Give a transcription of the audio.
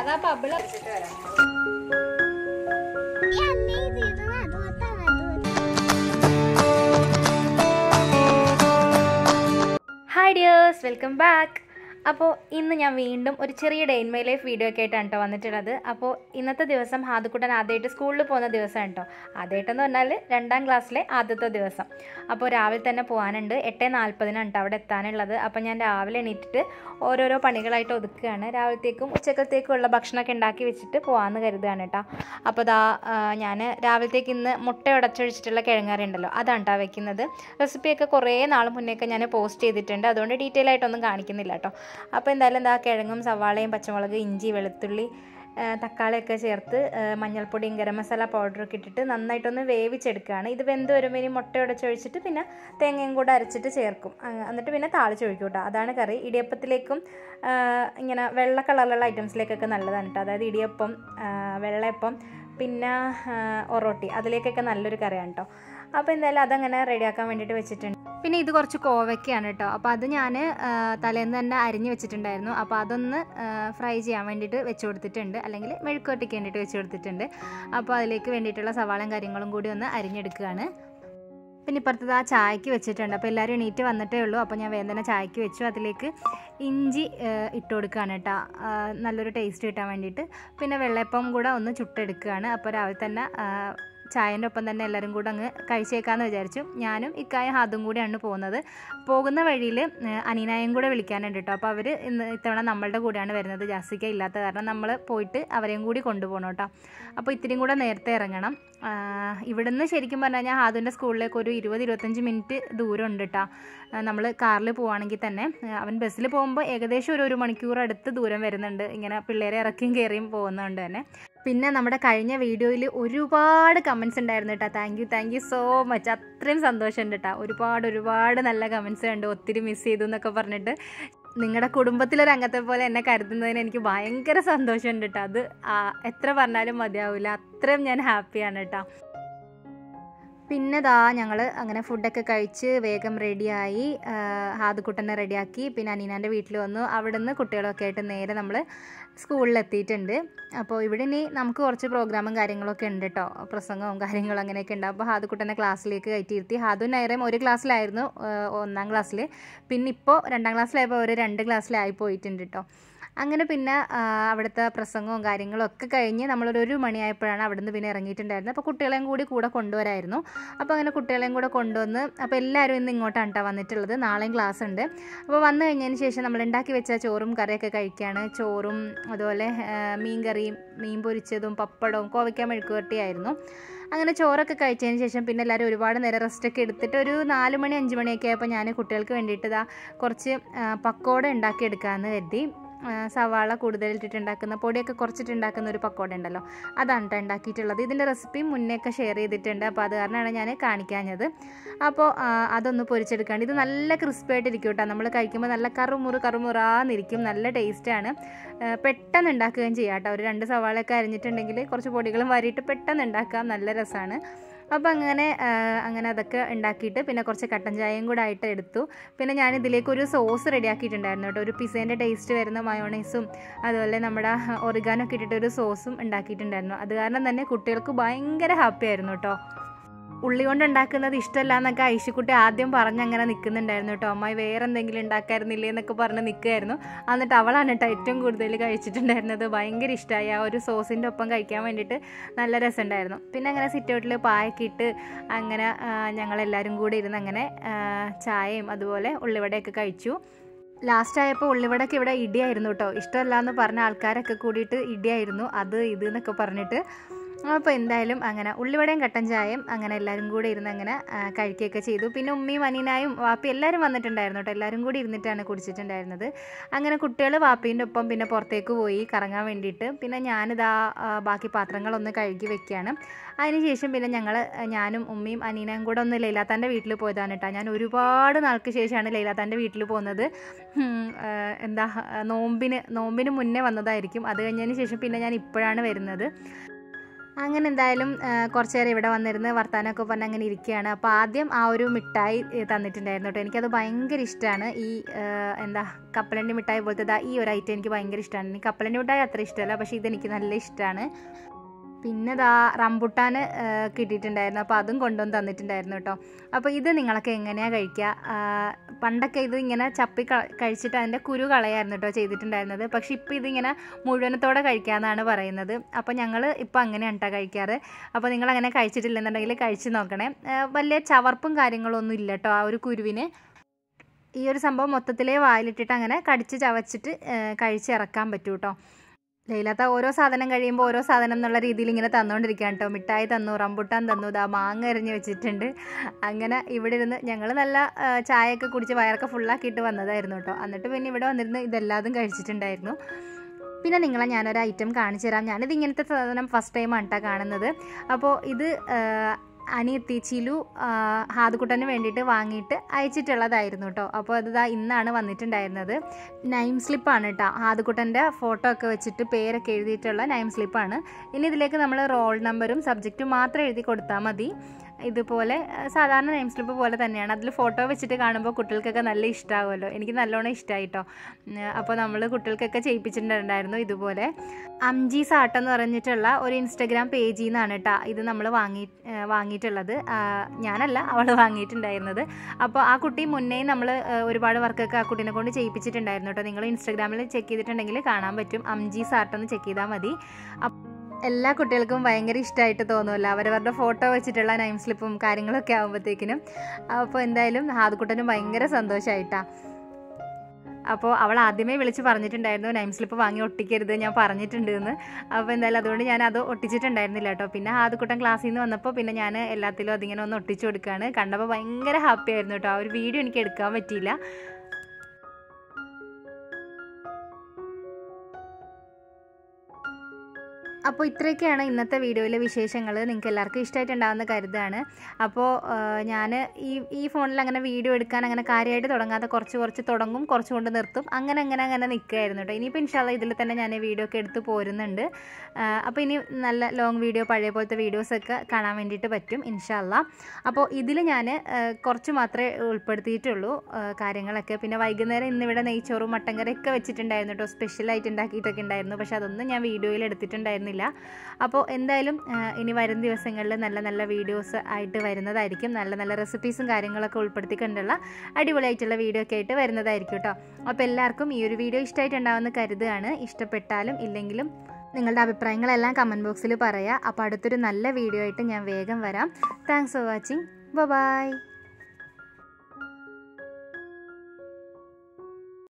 അതാ ബബിള് വെച്ചിട്ട് വരാം ഹായ് ഡിയേഴ്സ് വെൽക്കം ബാക്ക് അപ്പോൾ ഇന്ന് ഞാൻ വീണ്ടും ഒരു ചെറിയ day in my life video ഒക്കെ ആയിട്ടാണ് കേട്ടോ വന്നിട്ടുള്ളത് അപ്പോൾ ഇന്നത്തെ ദിവസം ഹാദക്കുട്ടൻ ആദ്യമായിട്ട് സ്കൂളിൽ പോകുന്ന ദിവസമാണ് കേട്ടോ ആദ്യമായിട്ടെന്ന് പറഞ്ഞാൽ രണ്ടാം ക്ലാസ്സിലെ ആദ്യത്തെ ദിവസം അപ്പോൾ രാവിലെ തന്നെ പോകാനുണ്ട് എട്ട് നാൽപ്പതിനാണ് കേട്ടോ അവിടെ എത്താനുള്ളത് അപ്പോൾ ഞാൻ രാവിലെ എണീറ്റിട്ട് ഓരോരോ പണികളായിട്ട് ഒതുക്കുകയാണ് രാവിലത്തേക്കും ഉച്ചക്കത്തേക്കും ഉള്ള ഭക്ഷണമൊക്കെ ഉണ്ടാക്കി വെച്ചിട്ട് പോകാമെന്ന് കരുതുകയാണ് കേട്ടോ അപ്പോൾ ദാ ഞാൻ രാവിലത്തേക്ക് ഇന്ന് മുട്ട ഉടച്ചൊഴിച്ചിട്ടുള്ള കിഴങ്ങറി ഉണ്ടല്ലോ അതാണ് കേട്ടോ വെക്കുന്നത് റെസിപ്പിയൊക്കെ കുറേ നാൾ മുന്നേയൊക്കെ ഞാൻ പോസ്റ്റ് ചെയ്തിട്ടുണ്ട് അതുകൊണ്ട് ഡീറ്റെയിൽ ആയിട്ടൊന്നും കാണിക്കുന്നില്ല കേട്ടോ അപ്പോൾ എന്തായാലും എന്താ കിഴങ്ങും സവാളയും പച്ചമുളക് ഇഞ്ചി വെളുത്തുള്ളി ആ, തക്കാളിയൊക്കെ ചേർത്ത് ആ, മഞ്ഞൾപ്പൊടിയും ഗരം മസാല പൗഡറൊക്കെ ഇട്ടിട്ട് നന്നായിട്ടൊന്ന് വേവിച്ചെടുക്കുകയാണ് ഇത് വെന്ത് വരുമ്പോൾ ഇനി മുട്ട ഉടച്ചൊഴിച്ചിട്ട് പിന്നെ തേങ്ങയും കൂടെ അരച്ചിട്ട് ചേർക്കും ആ, എന്നിട്ട് പിന്നെ താളിച്ചൊഴിക്കും കേട്ടോ അതാണ് കറി ഇടിയപ്പത്തിലേക്കും ആ, ഇങ്ങനെ വെള്ള കളറിലുള്ള ഐറ്റംസിലേക്കൊക്കെ നല്ലതാണ് കേട്ടോ അതായത് ഇടിയപ്പം ആ, വെള്ളയപ്പം പിന്നെ ആ, ഒറോട്ടി അതിലേക്കൊക്കെ നല്ലൊരു കറിയാണ് കേട്ടോ അപ്പോൾ എന്തായാലും അതങ്ങനെ റെഡിയാക്കാൻ വേണ്ടിയിട്ട് വെച്ചിട്ടുണ്ട് പിന്നെ ഇത് കുറച്ച് കോവയ്ക്കാണ് കേട്ടോ അപ്പോൾ അത് ഞാൻ തലേന്ന് തന്നെ അരിഞ്ഞ് വെച്ചിട്ടുണ്ടായിരുന്നു അപ്പോൾ അതൊന്ന് ഫ്രൈ ചെയ്യാൻ വേണ്ടിയിട്ട് വെച്ച് കൊടുത്തിട്ടുണ്ട് അല്ലെങ്കിൽ മെഴുക്കുവരട്ടിക്ക് വേണ്ടിയിട്ട് വെച്ച് കൊടുത്തിട്ടുണ്ട് അപ്പോൾ അതിലേക്ക് വേണ്ടിയിട്ടുള്ള സവാളയും കാര്യങ്ങളും കൂടി ഒന്ന് അരിഞ്ഞെടുക്കുകയാണ് പിന്നെ ഇപ്പുറത്തത് ആ ചായക്ക് വെച്ചിട്ടുണ്ട് അപ്പോൾ എല്ലാവരും എണീറ്റ് വന്നിട്ടേ ഉള്ളൂ അപ്പോൾ ഞാൻ വേദന ചായക്ക് വെച്ചു അതിലേക്ക് ഇഞ്ചി ആ, ഇട്ട് കൊടുക്കുകയാണ് കേട്ടോ ആ, നല്ലൊരു ടേസ്റ്റ് കിട്ടാൻ വേണ്ടിയിട്ട് പിന്നെ വെള്ളയപ്പം കൂടെ ഒന്ന് ചുട്ടെടുക്കുകയാണ് അപ്പോൾ രാവിലെ തന്നെ ആ, ചായൻ്റെ ഒപ്പം തന്നെ എല്ലാവരും കൂടെ അങ്ങ് കഴിച്ചേക്കാമെന്ന് വിചാരിച്ചു ഞാനും ഇക്കായും അതും കൂടെയാണ് പോകുന്നത് പോകുന്ന വഴിയിൽ അനീനായും കൂടെ വിളിക്കാനുണ്ട് കേട്ടോ അപ്പോൾ അവർ ഇന്ന് ഇത്തവണ നമ്മളുടെ കൂടെയാണ് വരുന്നത് ജാസിക്ക ഇല്ലാത്ത കാരണം നമ്മൾ പോയിട്ട് അവരെയും കൂടി കൊണ്ടുപോകണം കേട്ടോ അപ്പോൾ ഇത്തിരിയും കൂടെ നേരത്തെ ഇറങ്ങണം ആ, ഇവിടുന്ന് ശരിക്കും പറഞ്ഞു കഴിഞ്ഞാൽ ഹാദുവിൻ്റെ സ്കൂളിലേക്ക് ഒരു ഇരുപത് ഇരുപത്തഞ്ച് മിനിറ്റ് ദൂരം ഉണ്ട് കേട്ടോ നമ്മൾ കാറിൽ പോവുകയാണെങ്കിൽ തന്നെ ആ, അവൻ ബസ്സിൽ പോകുമ്പോൾ ഏകദേശം ഒരു ഒരു മണിക്കൂർ അടുത്ത് ദൂരം വരുന്നുണ്ട് ഇങ്ങനെ പിള്ളേരെ ഇറക്കിയും കയറിയും പോകുന്നതുകൊണ്ട് തന്നെ പിന്നെ നമ്മുടെ കഴിഞ്ഞ വീഡിയോയിൽ ഒരുപാട് കമൻസ് ഉണ്ടായിരുന്നു കേട്ടോ thank you thank you so much അത്രയും സന്തോഷമുണ്ട് കേട്ടോ ഒരുപാട് ഒരുപാട് നല്ല കമൻസ് ഉണ്ട് ഒത്തിരി മിസ് ചെയ്തു എന്നൊക്കെ പറഞ്ഞിട്ട് നിങ്ങളുടെ കുടുംബത്തിലൊരു അംഗത്തെ പോലെ എന്നെ കരുതുന്നതിന് എനിക്ക് ഭയങ്കര സന്തോഷമുണ്ട് കേട്ടോ അത് ആ, എത്ര പറഞ്ഞാലും മതിയാവില്ല അത്രയും ഞാൻ ഹാപ്പിയാണ് കേട്ടോ പിന്നെ ദാ ഞങ്ങൾ അങ്ങനെ ഫുഡൊക്കെ കഴിച്ച് വേഗം റെഡിയായി ഹാദുക്കുട്ടനെ റെഡിയാക്കി പിന്നെ അനീനാൻ്റെ വീട്ടിൽ വന്നു അവിടെ നിന്ന് കുട്ടികളൊക്കെ ആയിട്ട് നേരെ നമ്മൾ സ്കൂളിൽ എത്തിയിട്ടുണ്ട് അപ്പോൾ ഇവിടെ ഇനി നമുക്ക് കുറച്ച് പ്രോഗ്രാമും കാര്യങ്ങളൊക്കെ ഉണ്ട് കേട്ടോ പ്രസംഗവും കാര്യങ്ങളും അങ്ങനെയൊക്കെ ഉണ്ട് അപ്പോൾ ഹാദുക്കുട്ടനെ ക്ലാസ്സിലേക്ക് കയറ്റിയിരുത്തി ഹാദു നൈറയും ഒരു ക്ലാസ്സിലായിരുന്നു ആ, ഒന്നാം ക്ലാസ്സിൽ പിന്നെ ഇപ്പോൾ രണ്ടാം ക്ലാസ്സിലായപ്പോൾ അവർ രണ്ട് ക്ലാസ്സിലായി പോയിട്ടുണ്ട് കേട്ടോ അങ്ങനെ പിന്നെ ആ, അവിടുത്തെ പ്രസംഗവും കാര്യങ്ങളും ഒക്കെ കഴിഞ്ഞ് നമ്മളൊരു ഒരു മണിയായപ്പോഴാണ് അവിടുന്ന് പിന്നെ ഇറങ്ങിയിട്ടുണ്ടായിരുന്നത് അപ്പോൾ കുട്ടികളെയും കൂടി കൂടെ കൊണ്ടുവരായിരുന്നു അപ്പോൾ അങ്ങനെ കുട്ടികളെയും കൂടെ കൊണ്ടുവന്ന് അപ്പോൾ എല്ലാവരും ഇന്ന് ഇങ്ങോട്ടാണ് കേട്ടോ വന്നിട്ടുള്ളത് നാളെയും ക്ലാസ് ഉണ്ട് അപ്പോൾ വന്നു കഴിഞ്ഞതിന് ശേഷം നമ്മൾ ഉണ്ടാക്കി വെച്ച ചോറും കറിയൊക്കെ കഴിക്കുകയാണ് ചോറും അതുപോലെ ആ, മീൻ കറിയും മീൻ പൊരിച്ചതും പപ്പടവും കോവയ്ക്ക മെഴുക്കുവരട്ടിയായിരുന്നു അങ്ങനെ ചോറൊക്കെ കഴിച്ചതിന് ശേഷം പിന്നെ എല്ലാവരും ഒരുപാട് നേരം റെസ്റ്റൊക്കെ എടുത്തിട്ട് ഒരു നാല് മണി അഞ്ച് മണിയൊക്കെ ആയപ്പോൾ ഞാൻ കുട്ടികൾക്ക് വേണ്ടിയിട്ട് ഇതാ കുറച്ച് ആ, പക്കോട ഉണ്ടാക്കി എടുക്കാമെന്ന് കരുതി ആ, സവാള കൂടുതലിട്ടിട്ട് ഉണ്ടാക്കുന്ന പൊടിയൊക്കെ കുറച്ചിട്ട് ഉണ്ടാക്കുന്ന ഒരു പക്കോട ഉണ്ടല്ലോ അതാണ് കേട്ടോ ഉണ്ടാക്കിയിട്ടുള്ളത് ഇതിൻ്റെ റെസിപ്പി മുന്നേയൊക്കെ ഷെയർ ചെയ്തിട്ടുണ്ട് അപ്പോൾ അത് കാരണമാണ് ഞാൻ കാണിക്കാഞ്ഞത് അപ്പോൾ ആ, അതൊന്ന് പൊരിച്ചെടുക്കാണ്ട് ഇത് നല്ല ക്രിസ്പി ആയിട്ടിരിക്കും കേട്ടോ നമ്മൾ കഴിക്കുമ്പോൾ നല്ല കറുമുറ് കറുമുറാന്നിരിക്കും നല്ല ടേസ്റ്റാണ് പെട്ടെന്ന് ഉണ്ടാക്കുകയും ചെയ്യാം കേട്ടോ ഒരു രണ്ട് സവാളയൊക്കെ അരിഞ്ഞിട്ടുണ്ടെങ്കിൽ കുറച്ച് പൊടികളും വാരിയിട്ട് പെട്ടെന്ന് ഉണ്ടാക്കാം നല്ല രസമാണ് അപ്പോൾ അങ്ങനെ ആ, അങ്ങനെ അതൊക്കെ ഉണ്ടാക്കിയിട്ട് പിന്നെ കുറച്ച് കട്ടൻ ചായയും കൂടെ ആയിട്ട് എടുത്തു പിന്നെ ഞാൻ ഇതിലേക്ക് ഒരു സോസ് റെഡിയാക്കിയിട്ടുണ്ടായിരുന്നു കേട്ടോ ഒരു പിസേൻ്റെ ടേസ്റ്റ് വരുന്ന മയോണൈസും അതുപോലെ നമ്മുടെ ഒറിഗാനൊക്കെ ഇട്ടിട്ട് ഒരു സോസും ഉണ്ടാക്കിയിട്ടുണ്ടായിരുന്നു അത് കാരണം തന്നെ കുട്ടികൾക്ക് ഭയങ്കര ഹാപ്പി ആയിരുന്നു കേട്ടോ ഉള്ളി കൊണ്ട് ഉണ്ടാക്കുന്നത് ഇഷ്ടമല്ല എന്നൊക്കെ ഐശുക്കുട്ടി ആദ്യം പറഞ്ഞ് അങ്ങനെ നിൽക്കുന്നുണ്ടായിരുന്നു കേട്ടോ അമ്മായി വേറെ എന്തെങ്കിലും ഉണ്ടാക്കായിരുന്നില്ലേ എന്നൊക്കെ പറഞ്ഞ് നിൽക്കുമായിരുന്നു എന്നിട്ട് അവളാണ് കേട്ടോ ഏറ്റവും കൂടുതൽ കഴിച്ചിട്ടുണ്ടായിരുന്നത് ഭയങ്കര ഇഷ്ടമായി ആ ഒരു സോസിൻ്റെ ഒപ്പം കഴിക്കാൻ വേണ്ടിയിട്ട് നല്ല രസമുണ്ടായിരുന്നു പിന്നെ അങ്ങനെ സിറ്റ് ഔട്ടിൽ പായൊക്കെ ഇട്ട് അങ്ങനെ ആ, ഞങ്ങളെല്ലാവരും കൂടി ഇരുന്ന് അങ്ങനെ ആ, ചായയും അതുപോലെ ഉള്ളിവടയൊക്കെ കഴിച്ചു ലാസ്റ്റ് ആയപ്പോൾ ഉള്ളിവടക്ക് ഇവിടെ ഇടിയായിരുന്നു കേട്ടോ ഇഷ്ടമല്ല എന്ന് പറഞ്ഞ ആൾക്കാരൊക്കെ കൂടിയിട്ട് ഇടിയായിരുന്നു അത് ഇത് എന്നൊക്കെ പറഞ്ഞിട്ട് അപ്പോൾ എന്തായാലും അങ്ങനെ ഉള്ളിവടയും കട്ടൻ ചായയും അങ്ങനെ എല്ലാവരും കൂടി ഇരുന്ന് അങ്ങനെ ആ, കഴിക്കുകയൊക്കെ ചെയ്തു പിന്നെ ഉമ്മയും അനീനായും വാപ്പി എല്ലാവരും വന്നിട്ടുണ്ടായിരുന്നു കേട്ടോ എല്ലാവരും കൂടി ഇരുന്നിട്ടാണ് കുടിച്ചിട്ടുണ്ടായിരുന്നത് അങ്ങനെ കുട്ടികൾ വാപ്പീൻ്റെ ഒപ്പം പിന്നെ പുറത്തേക്ക് പോയി കറങ്ങാൻ വേണ്ടിയിട്ട് പിന്നെ ഞാനിതാ ആ, ബാക്കി പാത്രങ്ങളൊന്ന് കഴുകി വെക്കുകയാണ് അതിനുശേഷം പിന്നെ ഞങ്ങൾ ഞാനും ഉമ്മയും അനീനയും കൂടെ ഒന്ന് ലൈലാത്താൻ്റെ വീട്ടിൽ പോയതാണ് കേട്ടോ ഞാൻ ഒരുപാട് നാൾക്ക് ശേഷമാണ് ലൈലാത്താൻ്റെ വീട്ടിൽ പോകുന്നത് ഉം, ആ, എന്താ നോമ്പിന് നോമ്പിന് മുന്നേ വന്നതായിരിക്കും അത് കഴിഞ്ഞതിന് ശേഷം പിന്നെ ഞാൻ ഇപ്പോഴാണ് വരുന്നത് അങ്ങനെ എന്തായാലും ആ, കുറച്ച് നേരം ഇവിടെ വന്നിരുന്ന് വർത്താനമൊക്കെ പറഞ്ഞ് അങ്ങനെ ഇരിക്കുകയാണ് അപ്പോൾ ആദ്യം ആ ഒരു മിഠായി ഏ, തന്നിട്ടുണ്ടായിരുന്നു കേട്ടോ എനിക്കത് ഭയങ്കര ഇഷ്ടമാണ് ഈ ആ, എന്താ കപ്പലണ്ടി മിഠായി പോലത്തെ ദാ ഈ ഒരു ഐറ്റം എനിക്ക് ഭയങ്കര ഇഷ്ടമാണ് എനിക്ക് കപ്പലണ്ടി മിഠായി അത്ര ഇഷ്ടമല്ല പക്ഷേ ഇതെനിക്ക് നല്ല ഇഷ്ടമാണ് പിന്നെ ദാ റംബുട്ടാൻ കിട്ടിയിട്ടുണ്ടായിരുന്നു അപ്പോൾ അതും കൊണ്ടുവന്ന് തന്നിട്ടുണ്ടായിരുന്നു കേട്ടോ അപ്പോൾ ഇത് നിങ്ങളൊക്കെ എങ്ങനെയാണ് കഴിക്കുക ആ, പണ്ടൊക്കെ ഇത് ഇങ്ങനെ ചപ്പി ക- കഴിച്ചിട്ട് അതിൻ്റെ കുരു കളയായിരുന്നു കേട്ടോ ചെയ്തിട്ടുണ്ടായിരുന്നത് പക്ഷേ ഇപ്പോൾ ഇതിങ്ങനെ മുഴുവനത്തോടെ കഴിക്കാമെന്നാണ് പറയുന്നത് അപ്പോൾ ഞങ്ങൾ ഇപ്പോൾ അങ്ങനെയാണ് കേട്ടോ കഴിക്കാറ് അപ്പോൾ നിങ്ങൾ അങ്ങനെ കഴിച്ചിട്ടില്ലെന്നുണ്ടെങ്കിൽ കഴിച്ച് നോക്കണേ ആ, വലിയ ചവർപ്പും കാര്യങ്ങളൊന്നും ഇല്ല കേട്ടോ ആ ഒരു കുരുവിന് ഈ ഒരു സംഭവം മൊത്തത്തിലേ വായിലിട്ടിട്ട് അങ്ങനെ കടിച്ച് ചവച്ചിട്ട് ആ, കഴിച്ചിറക്കാൻ പറ്റൂ കേട്ടോ ലൈലാത്ത ഓരോ സാധനം കഴിയുമ്പോൾ ഓരോ സാധനം എന്നുള്ള രീതിയിൽ ഇങ്ങനെ തന്നുകൊണ്ടിരിക്കുകയാണ് കേട്ടോ മിഠായി തന്നു റംബുട്ടാൻ തന്നു ദാ മാങ്ങ എറിഞ്ഞ് വെച്ചിട്ടുണ്ട് അങ്ങനെ ഇവിടെ ഇരുന്ന് ഞങ്ങൾ നല്ല ആ, ചായയൊക്കെ കുടിച്ച് വയറൊക്കെ ഫുള്ളാക്കിയിട്ട് വന്നതായിരുന്നു കേട്ടോ എന്നിട്ട് പിന്നെ ഇവിടെ വന്നിരുന്ന് ഇതെല്ലാതും കഴിച്ചിട്ടുണ്ടായിരുന്നു പിന്നെ നിങ്ങളെ ഞാനൊരു ഐറ്റം കാണിച്ചു തരാം ഞാനിത് ഇങ്ങനത്തെ സാധനം ഫസ്റ്റ് ടൈമാണ് കേട്ടോ കാണുന്നത് അപ്പോൾ ഇത് ആ, അനിയത്തി ചിലു ആ, ഹാദുക്കുട്ടന് വേണ്ടിയിട്ട് വാങ്ങിയിട്ട് അയച്ചിട്ടുള്ളതായിരുന്നു കേട്ടോ അപ്പോൾ അത് ദാ ഇന്നാണ് വന്നിട്ടുണ്ടായിരുന്നത് നൈം സ്ലിപ്പാണ് കേട്ടോ ഹാദുക്കുട്ടൻ്റെ ഫോട്ടോ ഒക്കെ വെച്ചിട്ട് പേരൊക്കെ എഴുതിയിട്ടുള്ള നൈം സ്ലിപ്പാണ് ഇനി ഇതിലേക്ക് നമ്മൾ റോൾ നമ്പറും സബ്ജക്റ്റും മാത്രം എഴുതി കൊടുത്താൽ മതി ഇതുപോലെ ആ, സാധാരണ നെയിം സ്ലിപ്പ് പോലെ തന്നെയാണ് അതിൽ ഫോട്ടോ വെച്ചിട്ട് കാണുമ്പോൾ കുട്ടികൾക്കൊക്കെ നല്ല ഇഷ്ടമാകുമല്ലോ എനിക്ക് നല്ലോണം ഇഷ്ടമായി കേട്ടോ അപ്പോൾ നമ്മൾ കുട്ടികൾക്കൊക്കെ ചെയ്യിപ്പിച്ചിട്ടുണ്ടായിരുന്നു ഇതുപോലെ അംജീസ് ആർട്ട് എന്ന് പറഞ്ഞിട്ടുള്ള ഒരു ഇൻസ്റ്റഗ്രാം പേജിൽ നിന്നാണ് കേട്ടോ ഇത് നമ്മൾ വാങ്ങി ആ, വാങ്ങിയിട്ടുള്ളത് ആ, ഞാനല്ല അവൾ വാങ്ങിയിട്ടുണ്ടായിരുന്നത് അപ്പോൾ ആ കുട്ടി മുന്നേ നമ്മൾ ഒരുപാട് വർക്കൊക്കെ ആ കുട്ടീനെ കൊണ്ട് ചെയ്യിപ്പിച്ചിട്ടുണ്ടായിരുന്നു കേട്ടോ നിങ്ങൾ ഇൻസ്റ്റഗ്രാമിൽ ചെക്ക് ചെയ്തിട്ടുണ്ടെങ്കിൽ കാണാൻ പറ്റും അംജീസ് ആർട്ട് എന്ന് ചെക്ക് ചെയ്താൽ മതി അപ്പ് എല്ലാ കുട്ടികൾക്കും ഭയങ്കര ഇഷ്ടമായിട്ട് തോന്നുമല്ലോ അവരവരുടെ ഫോട്ടോ വെച്ചിട്ടുള്ള നൈം സ്ലിപ്പും കാര്യങ്ങളൊക്കെ ആകുമ്പോഴത്തേക്കിനും അപ്പോൾ എന്തായാലും ഹാദുക്കുട്ടനും ഭയങ്കര സന്തോഷമായിട്ടാ അപ്പോൾ അവൾ ആദ്യമേ വിളിച്ച് പറഞ്ഞിട്ടുണ്ടായിരുന്നു നൈം സ്ലിപ്പ് വാങ്ങി ഒട്ടിക്കരുത് ഞാൻ പറഞ്ഞിട്ടുണ്ട് എന്ന് അപ്പോൾ എന്തായാലും അതുകൊണ്ട് ഞാൻ അത് ഒട്ടിച്ചിട്ടുണ്ടായിരുന്നില്ല കേട്ടോ പിന്നെ ഹാദുക്കുട്ടൻ ക്ലാസ്സിൽ നിന്ന് വന്നപ്പോൾ പിന്നെ ഞാൻ എല്ലാത്തിലും അതിങ്ങനെ ഒന്ന് ഒട്ടിച്ചു കൊടുക്കുകയാണ് കണ്ടപ്പോൾ ഭയങ്കര ഹാപ്പി ആയിരുന്നു കേട്ടോ ആ ഒരു വീഡിയോ എനിക്ക് എടുക്കാൻ പറ്റിയില്ല അപ്പോൾ ഇത്രയൊക്കെയാണ് ഇന്നത്തെ വീഡിയോയിലെ വിശേഷങ്ങൾ നിങ്ങൾക്ക് എല്ലാവർക്കും ഇഷ്ടമായിട്ടുണ്ടാവുന്ന കരുതാണ് അപ്പോൾ ഞാൻ ഈ ഈ ഫോണിൽ അങ്ങനെ വീഡിയോ എടുക്കാൻ അങ്ങനെ കാര്യമായിട്ട് തുടങ്ങാതെ കുറച്ച് കുറച്ച് തുടങ്ങും കുറച്ച് കൊണ്ട് നിർത്തും അങ്ങനെ അങ്ങനെ അങ്ങനെ നിൽക്കുകയായിരുന്നു കേട്ടോ ഇനിയിപ്പോൾ ഇൻഷാല്ല ഇതിൽ തന്നെ ഞാൻ വീഡിയോ ഒക്കെ എടുത്ത് പോരുന്നുണ്ട് ആ, അപ്പോൾ ഇനി നല്ല ലോങ് വീഡിയോ പഴയ പോലത്തെ വീഡിയോസൊക്കെ കാണാൻ വേണ്ടിയിട്ട് പറ്റും ഇൻഷാല്ല അപ്പോൾ ഇതിൽ ഞാൻ കുറച്ച് മാത്രമേ ഉൾപ്പെടുത്തിയിട്ടുള്ളൂ ആ, കാര്യങ്ങളൊക്കെ പിന്നെ വൈകുന്നേരം ഇന്നിവിടെ നെയ്ച്ചോറും മട്ടൻ കറിയൊക്കെ വെച്ചിട്ടുണ്ടായിരുന്നു കേട്ടോ സ്പെഷ്യലായിട്ട് ഉണ്ടാക്കിയിട്ടൊക്കെ ഉണ്ടായിരുന്നു പക്ഷെ അതൊന്നും ഞാൻ വീഡിയോയിൽ എടുത്തിട്ടുണ്ടായിരുന്നില്ല അപ്പോൾ എന്തായാലും ആ, ഇനി വരും ദിവസങ്ങളിൽ നല്ല നല്ല വീഡിയോസ് ആയിട്ട് വരുന്നതായിരിക്കും നല്ല നല്ല റെസിപ്പീസും കാര്യങ്ങളൊക്കെ ഉൾപ്പെടുത്തിക്കൊണ്ടുള്ള അടിപൊളിയായിട്ടുള്ള വീഡിയോ ഒക്കെ ആയിട്ട് വരുന്നതായിരിക്കും കേട്ടോ അപ്പോൾ എല്ലാവർക്കും ഈ ഒരു വീഡിയോ ഇഷ്ടമായിട്ടുണ്ടാവുമെന്ന് കരുതുകയാണ് ഇഷ്ടപ്പെട്ടാലും ഇല്ലെങ്കിലും നിങ്ങളുടെ അഭിപ്രായങ്ങളെല്ലാം കമൻറ്റ് ബോക്സിൽ പറയുക അപ്പോൾ അടുത്തൊരു നല്ല വീഡിയോ ആയിട്ട് ഞാൻ വേഗം വരാം താങ്ക്സ് ഫോർ വാച്ചിങ് ബൈ